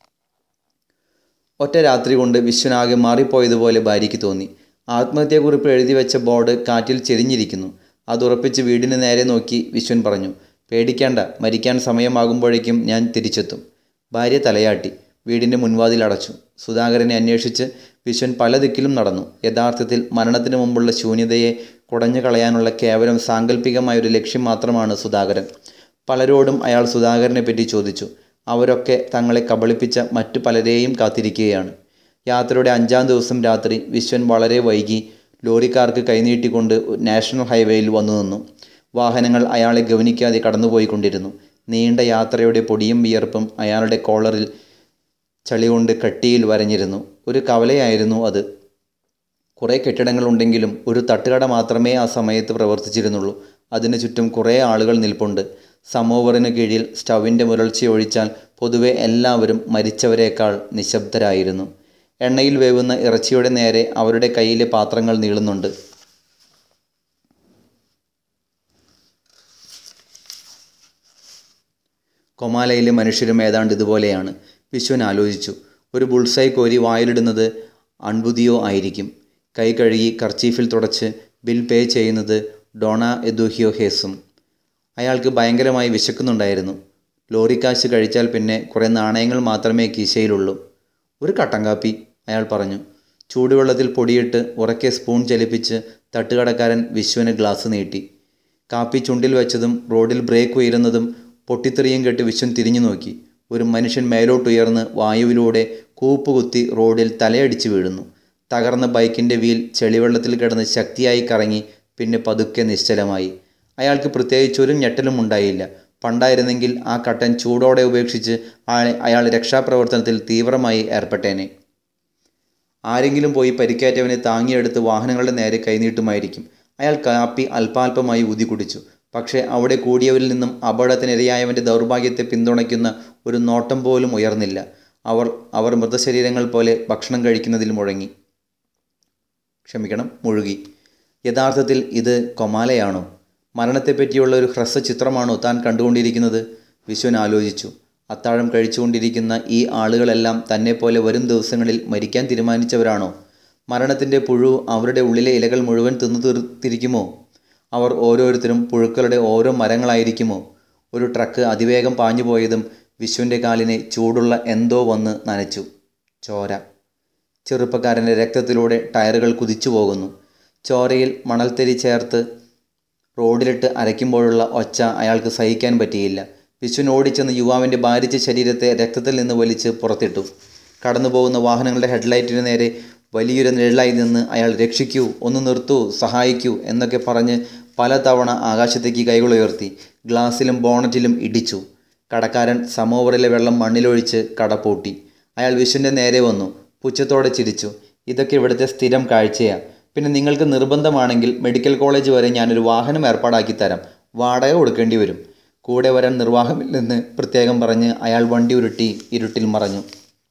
Speaker 1: ഒറ്റ രാത്രി കൊണ്ട് വിശ്വനാകെ മാറിപ്പോയതുപോലെ ഭാര്യയ്ക്ക് തോന്നി ആത്മഹത്യാക്കുറിപ്പ് എഴുതി വെച്ച ബോർഡ് കാറ്റിൽ ചെരിഞ്ഞിരിക്കുന്നു അതുറപ്പിച്ച് വീടിന് നേരെ നോക്കി വിശ്വൻ പറഞ്ഞു പേടിക്കേണ്ട മരിക്കാൻ സമയമാകുമ്പോഴേക്കും ഞാൻ തിരിച്ചെത്തും ഭാര്യ തലയാട്ടി വീടിൻ്റെ മുൻവാതിൽ അടച്ചു സുധാകരനെ അന്വേഷിച്ച് വിശ്വൻ പല ദിക്കിലും നടന്നു യഥാർത്ഥത്തിൽ മരണത്തിന് മുമ്പുള്ള ശൂന്യതയെ കുടഞ്ഞു കളയാനുള്ള കേവലം സാങ്കല്പികമായ ഒരു ലക്ഷ്യം മാത്രമാണ് സുധാകരൻ പലരോടും അയാൾ സുധാകരനെ പറ്റി ചോദിച്ചു അവരൊക്കെ തങ്ങളെ കബളിപ്പിച്ച മറ്റു പലരെയും കാത്തിരിക്കുകയാണ് യാത്രയുടെ അഞ്ചാം ദിവസം രാത്രി വിശ്വൻ വളരെ വൈകി ലോറിക്കാർക്ക് കൈനീട്ടിക്കൊണ്ട് നാഷണൽ ഹൈവേയിൽ വന്നു നിന്നു വാഹനങ്ങൾ അയാളെ ഗവനിക്കാതെ കടന്നുപോയിക്കൊണ്ടിരുന്നു നീണ്ട യാത്രയുടെ പൊടിയും വിയർപ്പും അയാളുടെ കോളറിൽ ചളി കൊണ്ട് കട്ടിയിൽ വരഞ്ഞിരുന്നു ഒരു കവലയായിരുന്നു അത് കുറേ കെട്ടിടങ്ങളുണ്ടെങ്കിലും ഒരു തട്ടുകട മാത്രമേ ആ സമയത്ത് പ്രവർത്തിച്ചിരുന്നുള്ളൂ അതിനു ചുറ്റും കുറേ ആളുകൾ നിൽപ്പുണ്ട് സമോവറിന് കീഴിൽ സ്റ്റവിൻ്റെ മുരൾച്ചയൊഴിച്ചാൽ പൊതുവെ എല്ലാവരും മരിച്ചവരെക്കാൾ നിശബ്ദരായിരുന്നു എണ്ണയിൽ വേവുന്ന ഇറച്ചിയുടെ നേരെ അവരുടെ കയ്യിലെ പാത്രങ്ങൾ നീളുന്നുണ്ട് കൊമാലയിലെ മനുഷ്യരും ഏതാണ്ട് ഇതുപോലെയാണ് വിശ്വൻ ആലോചിച്ചു ഒരു ബുൾസൈ കോരി വായിലിടുന്നത് അൺബുദിയോ ആയിരിക്കും കൈ കഴുകി കർച്ചീഫിൽ തുടച്ച് ബിൽ പേ ചെയ്യുന്നത് ഡോണ എദുഹിയോ ഹേസും അയാൾക്ക് ഭയങ്കരമായി വിശക്കുന്നുണ്ടായിരുന്നു ലോറിക്കാശ് കഴിച്ചാൽ പിന്നെ കുറേ നാണയങ്ങൾ മാത്രമേ കീശയിലുള്ളൂ ഒരു കട്ടൻ കാപ്പി അയാൾ പറഞ്ഞു ചൂടുവെള്ളത്തിൽ പൊടിയിട്ട് ഉറക്കെ സ്പൂൺ ചലിപ്പിച്ച് തട്ടുകടക്കാരൻ വിശ്വന് ഗ്ലാസ് നീട്ടി കാപ്പി ചുണ്ടിൽ വെച്ചതും റോഡിൽ ബ്രേക്ക് ഉയരുന്നതും പൊട്ടിത്തെറിയും കെട്ട് വിശ്വൻ തിരിഞ്ഞു നോക്കി ഒരു മനുഷ്യൻ മേലോട്ടുയർന്ന് വായുവിലൂടെ കൂപ്പുകുത്തി റോഡിൽ തലയടിച്ച് വീഴുന്നു തകർന്ന ബൈക്കിൻ്റെ വീൽ ചെളിവെള്ളത്തിൽ കിടന്ന് ശക്തിയായി കറങ്ങി പിന്നെ പതുക്കെ നിശ്ചലമായി അയാൾക്ക് പ്രത്യേകിച്ചൊരു ഞെട്ടലും ഉണ്ടായില്ല പണ്ടായിരുന്നെങ്കിൽ ആ കട്ടൻ ചൂടോടെ ഉപേക്ഷിച്ച് അയാളെ അയാൾ രക്ഷാപ്രവർത്തനത്തിൽ തീവ്രമായി ഏർപ്പെട്ടേനെ ആരെങ്കിലും പോയി പരിക്കേറ്റവനെ താങ്ങിയെടുത്ത് വാഹനങ്ങളുടെ നേരെ കൈനീട്ടുമായിരിക്കും അയാൾ കാപ്പി അല്പാൽപമായി ഊതി കുടിച്ചു പക്ഷേ അവിടെ കൂടിയവരിൽ നിന്നും അപകടത്തിനിരയായവൻ്റെ ദൗർഭാഗ്യത്തെ പിന്തുണയ്ക്കുന്ന ഒരു നോട്ടം പോലും ഉയർന്നില്ല അവർ അവർ മൃതശരീരങ്ങൾ പോലെ ഭക്ഷണം കഴിക്കുന്നതിൽ മുഴങ്ങി ക്ഷമിക്കണം മുഴുകി യഥാർത്ഥത്തിൽ ഇത് കൊമാലയാണോ മരണത്തെപ്പറ്റിയുള്ള ഒരു ഹ്രസ്വചിത്രമാണോ താൻ കണ്ടുകൊണ്ടിരിക്കുന്നത് വിശ്വൻ ആലോചിച്ചു അത്താഴം കഴിച്ചുകൊണ്ടിരിക്കുന്ന ഈ ആളുകളെല്ലാം തന്നെപ്പോലെ വരും ദിവസങ്ങളിൽ മരിക്കാൻ തീരുമാനിച്ചവരാണോ മരണത്തിൻ്റെ പുഴു അവരുടെ ഉള്ളിലെ ഇലകൾ മുഴുവൻ തിന്നു തീർത്തിരിക്കുമോ അവർ ഓരോരുത്തരും പുഴുക്കളുടെ ഓരോ മരങ്ങളായിരിക്കുമോ ഒരു ട്രക്ക് അതിവേഗം പാഞ്ഞു പോയതും വിശ്വൻ്റെ കാലിനെ ചൂടുള്ള എന്തോ വന്ന് നനച്ചു ചോര ചെറുപ്പക്കാരൻ്റെ രക്തത്തിലൂടെ ടയറുകൾ കുതിച്ചു പോകുന്നു ചോരയിൽ മണൽത്തരി ചേർത്ത് റോഡിലിട്ട് അരയ്ക്കുമ്പോഴുള്ള ഒച്ച അയാൾക്ക് സഹിക്കാൻ പറ്റിയില്ല വിശ്വൻ ഓടിച്ചെന്ന് യുവാവിൻ്റെ ഭാരിച്ച ശരീരത്തെ രക്തത്തിൽ നിന്ന് വലിച്ച് പുറത്തിട്ടു കടന്നുപോകുന്ന വാഹനങ്ങളുടെ ഹെഡ്ലൈറ്റിന് നേരെ വലിയൊരു നിഴലായി നിന്ന് അയാൾ രക്ഷിക്കൂ ഒന്ന് നിർത്തൂ സഹായിക്കൂ എന്നൊക്കെ പറഞ്ഞ് പലതവണ ആകാശത്തേക്ക് കൈകളുയർത്തി ഗ്ലാസ്സിലും ബോണറ്റിലും ഇടിച്ചു കടക്കാരൻ സമോവറിലെ വെള്ളം മണ്ണിലൊഴിച്ച് കടപൂട്ടി അയാൾ വിശ്വൻ്റെ നേരെ വന്നു പുച്ഛത്തോടെ ചിരിച്ചു ഇതൊക്കെ ഇവിടുത്തെ സ്ഥിരം കാഴ്ചയാണ് പിന്നെ നിങ്ങൾക്ക് നിർബന്ധമാണെങ്കിൽ മെഡിക്കൽ കോളേജ് വരെ ഞാനൊരു വാഹനം ഏർപ്പാടാക്കി തരാം വാടക കൊടുക്കേണ്ടി വരും കൂടെ വരാൻ നിർവാഹമില്ലെന്ന് പ്രത്യേകം പറഞ്ഞ് അയാൾ വണ്ടി ഉരുട്ടി ഇരുട്ടിൽ മറഞ്ഞു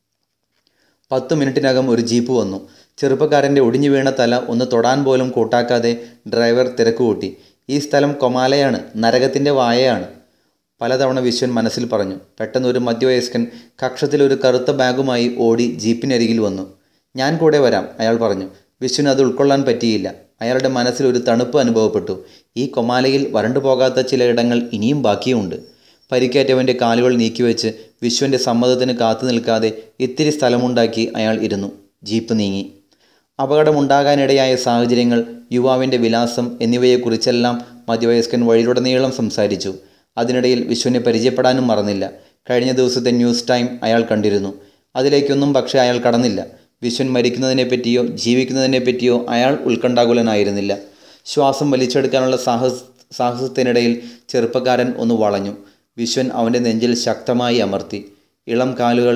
Speaker 1: പത്ത് മിനിറ്റിനകം ഒരു ജീപ്പ് വന്നു ചെറുപ്പക്കാരൻ്റെ ഒടിഞ്ഞു വീണ തല ഒന്ന് തൊടാൻ പോലും കൂട്ടാക്കാതെ ഡ്രൈവർ തിരക്കുകൂട്ടി ഈ സ്ഥലം കൊമാലയാണ് നരകത്തിൻ്റെ വായയാണ് പലതവണ വിശ്വൻ മനസ്സിൽ പറഞ്ഞു പെട്ടെന്ന് ഒരു മധ്യവയസ്കൻ കക്ഷത്തിൽ ഒരു കറുത്ത ബാഗുമായി ഓടി ജീപ്പിനരികിൽ വന്നു ഞാൻ കൂടെ വരാം അയാൾ പറഞ്ഞു വിശ്വന് അത് ഉൾക്കൊള്ളാൻ പറ്റിയില്ല അയാളുടെ മനസ്സിൽ ഒരു തണുപ്പ് അനുഭവപ്പെട്ടു ഈ കൊമാലയിൽ വരണ്ടു പോകാത്ത ചില ഇടങ്ങൾ ഇനിയും ബാക്കിയുണ്ട് പരിക്കേറ്റവൻ്റെ കാലുകൾ നീക്കിവെച്ച് വിശ്വൻ്റെ സമ്മതത്തിന് കാത്തു നിൽക്കാതെ ഇത്തിരി സ്ഥലമുണ്ടാക്കി അയാൾ ഇരുന്നു ജീപ്പ് നീങ്ങി അപകടമുണ്ടാകാനിടയായ സാഹചര്യങ്ങൾ യുവാവിൻ്റെ വിലാസം എന്നിവയെക്കുറിച്ചെല്ലാം മധ്യവയസ്കൻ വഴിയിലുടനീളം സംസാരിച്ചു അതിനിടയിൽ വിശ്വനെ പരിചയപ്പെടാനും മറന്നില്ല കഴിഞ്ഞ ദിവസത്തെ ന്യൂസ് ടൈം അയാൾ കണ്ടിരുന്നു അതിലേക്കൊന്നും പക്ഷേ അയാൾ കടന്നില്ല വിശ്വൻ മരിക്കുന്നതിനെപ്പറ്റിയോ ജീവിക്കുന്നതിനെപ്പറ്റിയോ അയാൾ ഉത്കണ്ഠാകുലനായിരുന്നില്ല ശ്വാസം വലിച്ചെടുക്കാനുള്ള സാഹസ സാഹസത്തിനിടയിൽ ചെറുപ്പക്കാരൻ ഒന്ന് വളഞ്ഞു വിശ്വൻ അവൻ്റെ നെഞ്ചിൽ ശക്തമായി അമർത്തി ഇളം കാലുകൾ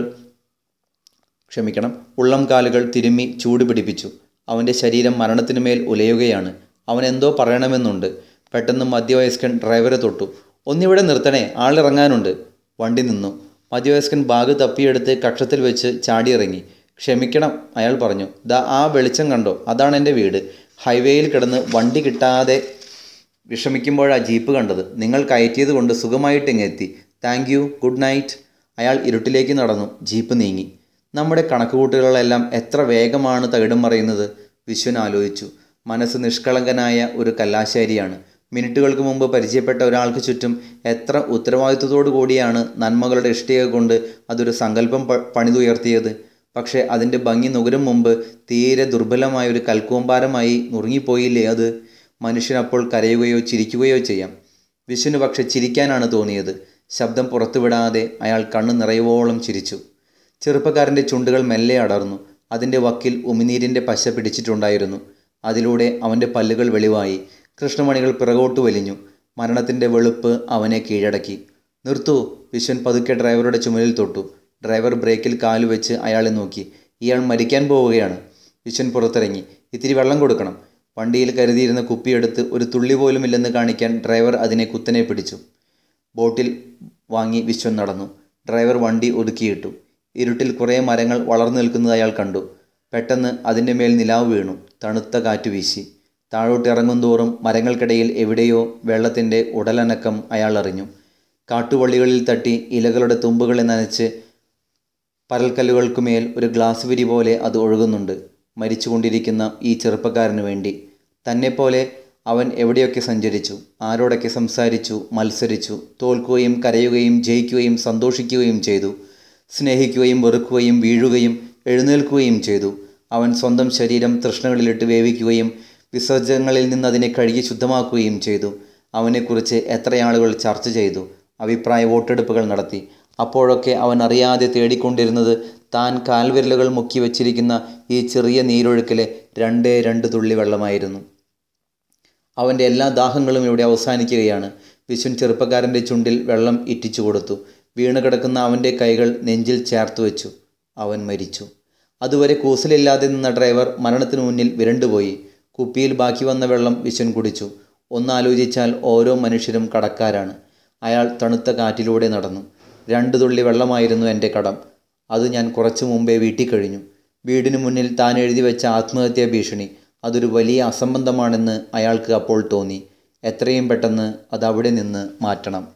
Speaker 1: ക്ഷമിക്കണം ഉള്ളം കാലുകൾ തിരുമ്മി ചൂട് പിടിപ്പിച്ചു അവൻ്റെ ശരീരം മരണത്തിനു മേൽ ഉലയുകയാണ് അവൻ എന്തോ പറയണമെന്നുണ്ട് പെട്ടെന്ന് മധ്യവയസ്കൻ ഡ്രൈവറെ തൊട്ടു ഒന്നിവിടെ നിർത്തണേ ആളിറങ്ങാനുണ്ട് വണ്ടി നിന്നു മധ്യവയസ്കൻ ബാഗ് തപ്പിയെടുത്ത് കക്ഷത്തിൽ വെച്ച് ചാടിയിറങ്ങി ക്ഷമിക്കണം അയാൾ പറഞ്ഞു ദാ ആ വെളിച്ചം കണ്ടോ അതാണ് എൻ്റെ വീട് ഹൈവേയിൽ കിടന്ന് വണ്ടി കിട്ടാതെ വിഷമിക്കുമ്പോഴാണ് ജീപ്പ് കണ്ടത് നിങ്ങൾ കയറ്റിയത് കൊണ്ട് സുഖമായിട്ട് ഇങ്ങെത്തി താങ്ക് യു ഗുഡ് നൈറ്റ് അയാൾ ഇരുട്ടിലേക്ക് നടന്നു ജീപ്പ് നീങ്ങി നമ്മുടെ കണക്കുകൂട്ടലുകളെല്ലാം എത്ര വേഗമാണ് തകിടം മറയുന്നത് വിശ്വൻ ആലോചിച്ചു മനസ്സ് നിഷ്കളങ്കനായ ഒരു കല്ലാശാരിയാണ് മിനിറ്റുകൾക്ക് മുമ്പ് പരിചയപ്പെട്ട ഒരാൾക്ക് ചുറ്റും എത്ര ഉത്തരവാദിത്വത്തോടു കൂടിയാണ് നന്മകളുടെ ഇഷ്ടിക കൊണ്ട് അതൊരു സങ്കല്പം പ പണിതുയർത്തിയത് പക്ഷേ അതിൻ്റെ ഭംഗി നുകരും മുമ്പ് തീരെ ദുർബലമായ ഒരു കൽക്കൂമ്പാരമായി നുറുങ്ങിപ്പോയില്ലേ അത് മനുഷ്യനപ്പോൾ കരയുകയോ ചിരിക്കുകയോ ചെയ്യാം വിശ്വന് പക്ഷെ ചിരിക്കാനാണ് തോന്നിയത് ശബ്ദം പുറത്തുവിടാതെ അയാൾ കണ്ണ് നിറയുവോളം ചിരിച്ചു ചെറുപ്പക്കാരൻ്റെ ചുണ്ടുകൾ മെല്ലെ അടർന്നു അതിൻ്റെ വക്കിൽ ഉമിനീരിൻ്റെ പശ പിടിച്ചിട്ടുണ്ടായിരുന്നു അതിലൂടെ അവൻ്റെ പല്ലുകൾ വെളിവായി കൃഷ്ണമണികൾ പിറകോട്ട് വലിഞ്ഞു മരണത്തിൻ്റെ വെളുപ്പ് അവനെ കീഴടക്കി നിർത്തൂ വിശ്വൻ പതുക്കെ ഡ്രൈവറുടെ ചുമലിൽ തൊട്ടു ഡ്രൈവർ ബ്രേക്കിൽ കാലുവെച്ച് അയാളെ നോക്കി ഇയാൾ മരിക്കാൻ പോവുകയാണ് വിശ്വൻ പുറത്തിറങ്ങി ഇത്തിരി വെള്ളം കൊടുക്കണം വണ്ടിയിൽ കരുതിയിരുന്ന കുപ്പിയെടുത്ത് ഒരു തുള്ളി പോലും ഇല്ലെന്ന് കാണിക്കാൻ ഡ്രൈവർ അതിനെ കുത്തനെ പിടിച്ചു ബോട്ടിൽ വാങ്ങി വിശ്വൻ നടന്നു ഡ്രൈവർ വണ്ടി ഒതുക്കിയിട്ടു ഇരുട്ടിൽ കുറേ മരങ്ങൾ വളർന്നു നിൽക്കുന്നത് അയാൾ കണ്ടു പെട്ടെന്ന് അതിൻ്റെ മേൽ നിലാവ് വീണു തണുത്ത കാറ്റ് വീശി താഴോട്ട് ഇറങ്ങും തോറും മരങ്ങൾക്കിടയിൽ എവിടെയോ വെള്ളത്തിൻ്റെ ഉടലനക്കം അയാൾ അറിഞ്ഞു കാട്ടുവള്ളികളിൽ തട്ടി ഇലകളുടെ തുമ്പുകളെ നനച്ച് പരൽക്കല്ലുകൾക്കുമേൽ ഒരു ഗ്ലാസ് വിരി പോലെ അത് ഒഴുകുന്നുണ്ട് മരിച്ചുകൊണ്ടിരിക്കുന്ന ഈ ചെറുപ്പക്കാരന് വേണ്ടി തന്നെപ്പോലെ അവൻ എവിടെയൊക്കെ സഞ്ചരിച്ചു ആരോടൊക്കെ സംസാരിച്ചു മത്സരിച്ചു തോൽക്കുകയും കരയുകയും ജയിക്കുകയും സന്തോഷിക്കുകയും ചെയ്തു സ്നേഹിക്കുകയും വെറുക്കുകയും വീഴുകയും എഴുന്നേൽക്കുകയും ചെയ്തു അവൻ സ്വന്തം ശരീരം തൃഷ്ണകളിലിട്ട് വേവിക്കുകയും വിസർജനങ്ങളിൽ നിന്ന് അതിനെ കഴുകി ശുദ്ധമാക്കുകയും ചെയ്തു അവനെക്കുറിച്ച് എത്രയാളുകൾ ചർച്ച ചെയ്തു അഭിപ്രായ വോട്ടെടുപ്പുകൾ നടത്തി അപ്പോഴൊക്കെ അവൻ അറിയാതെ തേടിക്കൊണ്ടിരുന്നത് താൻ കാൽവിരലുകൾ മുക്കി വച്ചിരിക്കുന്ന ഈ ചെറിയ നീരൊഴുക്കിലെ രണ്ടേ രണ്ട് തുള്ളി വെള്ളമായിരുന്നു അവൻ്റെ എല്ലാ ദാഹങ്ങളും ഇവിടെ അവസാനിക്കുകയാണ് വിശ്വൻ ചെറുപ്പക്കാരൻ്റെ ചുണ്ടിൽ വെള്ളം ഇറ്റിച്ചു കൊടുത്തു വീണ് കിടക്കുന്ന അവൻ്റെ കൈകൾ നെഞ്ചിൽ ചേർത്ത് വെച്ചു അവൻ മരിച്ചു അതുവരെ കൂസലില്ലാതെ നിന്ന ഡ്രൈവർ മരണത്തിനു മുന്നിൽ വിരണ്ടുപോയി കുപ്പിയിൽ ബാക്കി വന്ന വെള്ളം വിശ്വൻ കുടിച്ചു ഒന്നാലോചിച്ചാൽ ഓരോ മനുഷ്യരും കടക്കാരാണ് അയാൾ തണുത്ത കാറ്റിലൂടെ നടന്നു രണ്ട് തുള്ളി വെള്ളമായിരുന്നു എൻ്റെ കടം അത് ഞാൻ കുറച്ചു മുമ്പേ വീട്ടിൽ കഴിഞ്ഞു വീടിനു മുന്നിൽ താൻ എഴുതി വെച്ച ആത്മഹത്യാ ഭീഷണി അതൊരു വലിയ അസംബന്ധമാണെന്ന് അയാൾക്ക് അപ്പോൾ തോന്നി എത്രയും പെട്ടെന്ന് അത് അവിടെ നിന്ന് മാറ്റണം